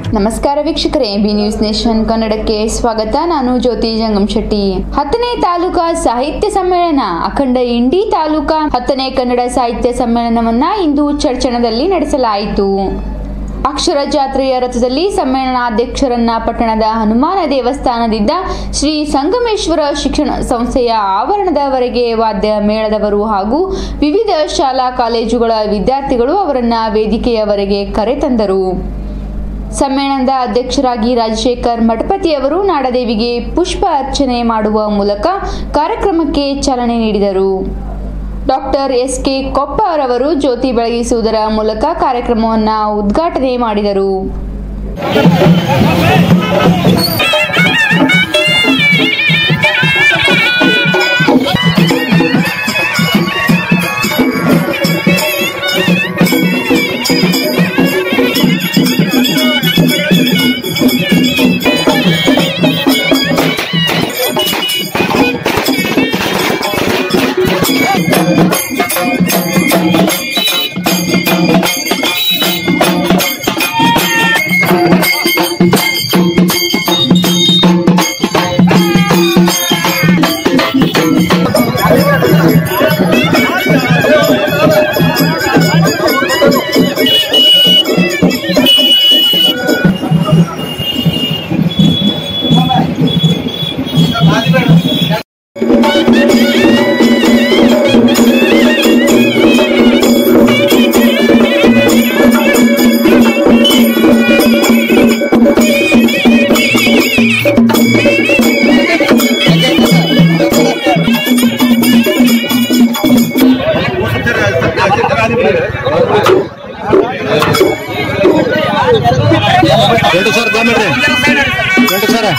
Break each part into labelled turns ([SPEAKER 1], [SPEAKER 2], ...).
[SPEAKER 1] ನಮಸ್ಕಾರ ವೀಕ್ಷಕರೇ B news nation ಕನ್ನಡಕ್ಕೆ ಸ್ವಾಗತ ನಾನು ಜ್ಯೋತಿ ಜಂಗಮ್ ಶೆಟ್ಟಿ ಹತ್ತನೇ ತಾಲೂಕಾ ಸಾಹಿತ್ಯ ಸಮ್ಮೇಳನ ಅಖಂಡ ಇಂಡಿ ತಾಲೂಕಾ ಹತ್ತನೇ ಕನ್ನಡ ಸಾಹಿತ್ಯ ಸಮ್ಮೇಳನವನ್ನ ಇಂದು ಚರ್ಚಣದಲ್ಲಿ ನಡೆಸಲಾಯಿತು ಅಕ್ಷರ ಜಾತ್ರೆಯ ರಥದಲ್ಲಿ ಸಮ್ಮೇಳನಾಧ್ಯಕ್ಷರನ್ನ ಪಟ್ಟಣದ ಹನುಮಾನ ದೇವಸ್ಥಾನದಿಂದ ಶ್ರೀ ಸಂಗಮೇಶ್ವರ ಶಿಕ್ಷಣ ಸಂಸ್ಥೆಯ ಆವರಣದವರೆಗೆ ವಾದ್ಯ ಮೇಳದವರು ಹಾಗೂ ವಿವಿಧ ಶಾಲಾ ಕಾಲೇಜುಗಳ ವಿದ್ಯಾರ್ಥಿಗಳು ಅವರನ್ನ ವೇದಿಕೆಯವರೆಗೆ ಕರೆತಂದರು ಸಮ್ಮೇಳನದ ಅಧ್ಯಕ್ಷರಾಗಿ ರಾಜಶೇಖರ್ ಮಠಪತಿ ಅವರು ನಾಡದೇವಿಗೆ ಪುಷ್ಪ ಅರ್ಚನೆ ಮಾಡುವ ಮೂಲಕ ಕಾರ್ಯಕ್ರಮಕ್ಕೆ ಚಾಲನೆ ನೀಡಿದರು ಡಾಕ್ಟರ್ ಎಸ್ ಕೆ ಕೊಪ್ಪರವರು ಜ್ಯೋತಿ ಬೆಳಗಿಸುವುದರ ಮೂಲಕ ಕಾರ್ಯಕ್ರಮವನ್ನು ಉದ್ಘಾಟನೆ ಮಾಡಿದರು
[SPEAKER 2] ಎರಡು ಸಾವಿರ ತಗೊಂಬಿಡ್ರಿ ಎರಡು ಸಾವಿರ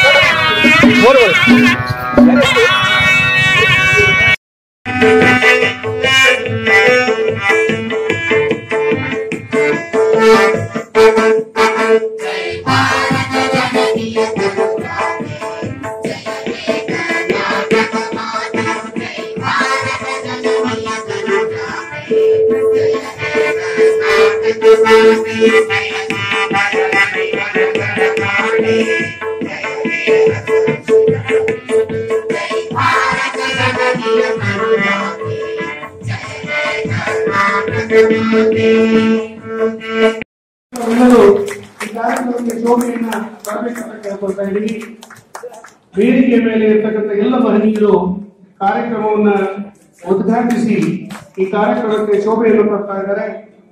[SPEAKER 3] ಎಲ್ಲರೂ ಈ ಕಾರ್ಯಕ್ರಮಕ್ಕೆ ಶೋಭೆಯನ್ನ ತರಬೇಕಂತ ಕೇಳ್ಕೊಳ್ತಾ ಇದ್ದೀವಿ ವೇದಿಕೆ ಮೇಲೆ ಇರ್ತಕ್ಕಂಥ ಎಲ್ಲ ಮಹನೀಯರು ಕಾರ್ಯಕ್ರಮವನ್ನ ಉದ್ಘಾಟಿಸಿ ಈ ಕಾರ್ಯಕ್ರಮಕ್ಕೆ ಶೋಭೆಯನ್ನು ತರ್ತಾ ಇದ್ದಾರೆ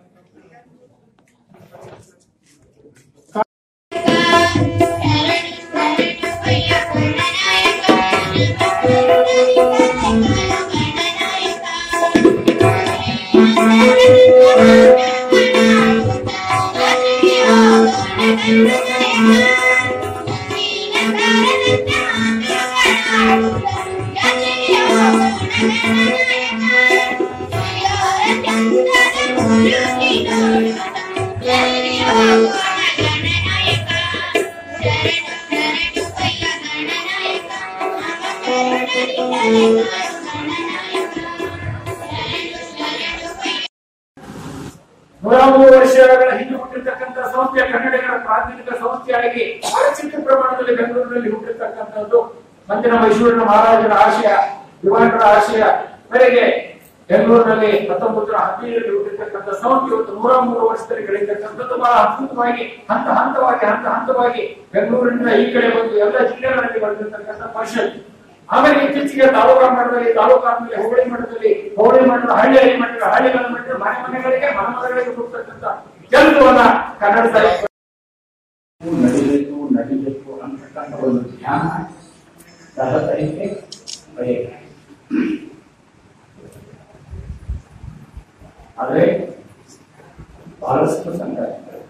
[SPEAKER 3] ನೂರ ಮೂರು ವರ್ಷಗಳ ಹಿಂದೆ ಹುಟ್ಟಿರ್ತಕ್ಕಂಥ ಸಂಸ್ಥೆ ಕನ್ನಡಿಗರ ಪ್ರಾಥಮಿಕ ಸಂಸ್ಥೆಯಾಗಿ ಬಹಳ ಚಿಕ್ಕ ಪ್ರಮಾಣದಲ್ಲಿ ಬೆಂಗಳೂರಿನಲ್ಲಿ ಹುಟ್ಟಿರ್ತಕ್ಕಂಥದ್ದು ಮಂದಿನ ಮೈಸೂರಿನ ಮಹಾರಾಜರ ಆಶಯ ದಿವಾನರ ಆಶಯ ಮೇರೆಗೆ ಬೆಂಗಳೂರಿನಲ್ಲಿ ಹತ್ತೊಂಬತ್ತು ನೂರ ಹದಿನೈದರಲ್ಲಿ ಹುಟ್ಟಿರ್ತಕ್ಕಂಥ ಸಂಸ್ಥೆ ಇವತ್ತು ನೂರ ಮೂರು ವರ್ಷದಲ್ಲಿ ಬೆಳೀತಕ್ಕಂಥದ್ದು ಬಹಳ ಅದ್ಭುತವಾಗಿ ಹಂತ ಹಂತವಾಗಿ ಹಂತ ಹಂತವಾಗಿ ಬೆಂಗಳೂರಿನಿಂದ ಈ ಕಡೆ ಬಂದು ಎಲ್ಲ ಜಿಲ್ಲೆಗಳಲ್ಲಿ ಬಂದಿರತಕ್ಕಂಥ ಪರಿಷತ್ ಆಮೇಲೆ ಇತ್ತೀಚೆಗೆ ತಾಲೂಕಾ ಮಟ್ಟದಲ್ಲಿ ತಾಲೂಕಾ ಆದ್ಮೇಲೆ ಹೋಬಳಿ ಮಟ್ಟದಲ್ಲಿ ಹೋಬಳಿ ಮಟ್ಟದ ಹಳ್ಳಿಯಲ್ಲಿ ಮಟ್ಟದ ಹಳ್ಳಿಗಳ ಮಟ್ಟ ಮನೆ ಮನೆಗಳಿಗೆ ಮನೆ ಮನೆಗಳಿಗೆ ಹೋಗ್ತಕ್ಕಂಥ ಕೆಲಸವನ್ನ ಕನ್ನಡ ಸಾಹಿತ್ಯ
[SPEAKER 4] ನಡಿಬೇಕು ನಡಿಬೇಕು ಅಂತಕ್ಕಂಥ ಒಂದು ಜ್ಞಾನ ಸಹತೈತೆ ಬಯಕೆ ಆದ್ರೆ ಬಹಳಷ್ಟು ಸಂಘಟನೆಗಳು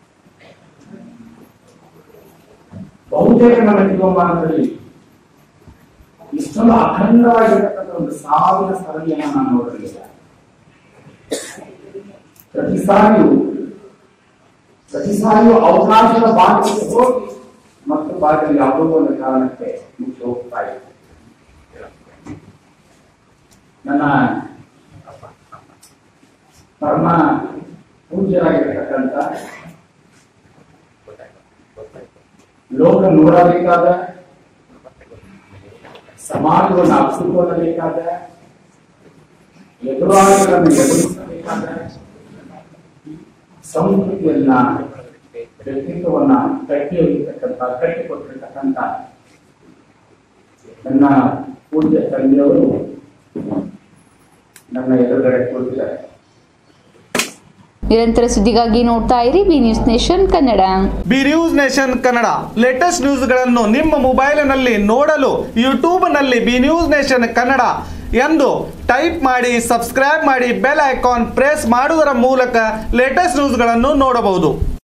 [SPEAKER 4] ಬಹುತೇಕ ನಮ್ಮ ಜೀವಮಾನದಲ್ಲಿ ಇಷ್ಟೊಂದು ಅಖಂಡವಾಗಿರ್ತಕ್ಕಂಥ ಒಂದು ಸಾವಿನ ಸರಣಿಯನ್ನು ನಾನು ನೋಡಲಿಲ್ಲ ಪ್ರತಿ ಸಾರಿಯೂ ಪ್ರತಿ ಸಾರಿಯೂ ಅವಕಾಶದ ಭಾಗಕ್ಕೆ ಹೋಗಿ ಮತ್ತು ಭಾಗದಲ್ಲಿ ಯಾವುದೋ ಒಂದು ಕಾರಣಕ್ಕೆ ಮುಚ್ಚಿ ಹೋಗ್ತಾ ಇದೆ ನನ್ನ ಪರಮ ಪೂಜ್ಯರಾಗಿರ್ತಕ್ಕಂಥ ಲೋಕ ನೋಡಬೇಕಾದ ಸಮಾಜವನ್ನು ಅಪ್ಪಿಕೊಳ್ಳಬೇಕಾದ ಎದುರಾಳಿಗಳನ್ನು ಎದುರಿಸಬೇಕಾದ ಸಂಸ್ಕೃತಿಯನ್ನ ವ್ಯಕ್ತಿತ್ವವನ್ನ ಕಟ್ಟಿ ಹೋಗಿರ್ತಕ್ಕಂಥ ಕಟ್ಟಿಕೊಟ್ಟಿರ್ತಕ್ಕಂಥ ನನ್ನ ಪೂಜ್ಯ ತಂದೆಯವರು ನನ್ನ ಎದುರುಗಡೆ ಕೂತಿದ್ದಾರೆ
[SPEAKER 1] ನಿರಂತರ ಸುದ್ದಿಗಾಗಿ ನೋಡ್ತಾ ಇರಿ B news nation Kannada
[SPEAKER 5] B news nation Kannada latest ನ್ಯೂಸ್ಗಳನ್ನು ನಿಮ್ಮ ಮೊಬೈಲಿನಲ್ಲಿ ನೋಡಲು ಯೂಟ್ಯೂಬ್ನಲ್ಲಿ ಬಿ ನ್ಯೂಸ್ ನೇಷನ್ ಕನ್ನಡ ಎಂದು ಟೈಪ್ ಮಾಡಿ ಸಬ್ಸ್ಕ್ರೈಬ್ ಮಾಡಿ ಬೆಲ್ ಐಕಾನ್ ಪ್ರೆಸ್ ಮಾಡುವುದರ ಮೂಲಕ ಲೇಟೆಸ್ಟ್ ನ್ಯೂಸ್ಗಳನ್ನು ನೋಡಬಹುದು